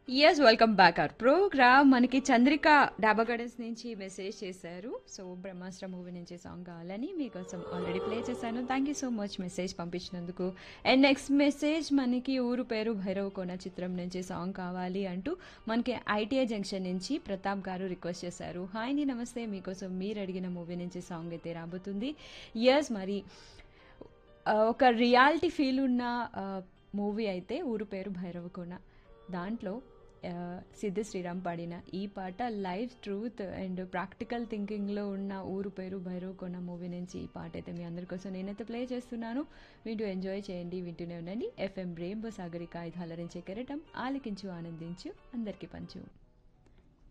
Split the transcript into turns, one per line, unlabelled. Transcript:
yes welcome back our program మనకి Chandrika Daba gardens నుంచి message చేశారు సో బ్రహ్మాస్త్ర మూవీ నుంచి సాంగ్ కావాలని మీకోసం ఆల్రెడీ ప్లే చేశాను thank you so much message పంపించినందుకు అండ్ నెక్స్ట్ మెసేజ్ మనకి ఊరు పేరు భైరవ్ కోన చిత్రం నుంచి సాంగ్ కావాలి అంటూ మనకి ఐటీఐ జంక్షన్ నుంచి ప్రతాప్ గారు రిక్వెస్ట్ చేశారు హాయ్ అండి నమస్తే మీకోసం మీరు అడిగిన మూవీ నుంచి సాంగ్ అయితే రాబోతుంది ఎస్ మరి ఆ, ఒక రియాలిటీ ఫీల్ ఉన్న మూవీ అయితే ఊరు పేరు భైరవకోన దాంట్లో ఆ, సిద్ధు శ్రీరామ్ పాడిన ఈ పాట లైఫ్ ట్రూత్ అండ్ ప్రాక్టికల్ థింకింగ్లో ఉన్న ఊరు పేరు భైరవకోన మూవీ నుంచి ఈ పాట అయితే మీ అందరి కోసం నేనైతే ప్లే చేస్తున్నాను వింటూ ఎంజాయ్ చేయండి వింటూనే ఉండండి ఎఫ్ఎం రెయిన్బో సాగరిక ఇది అలరించే కెరటం ఆలకించు ఆనందించు అందరికీ పంచు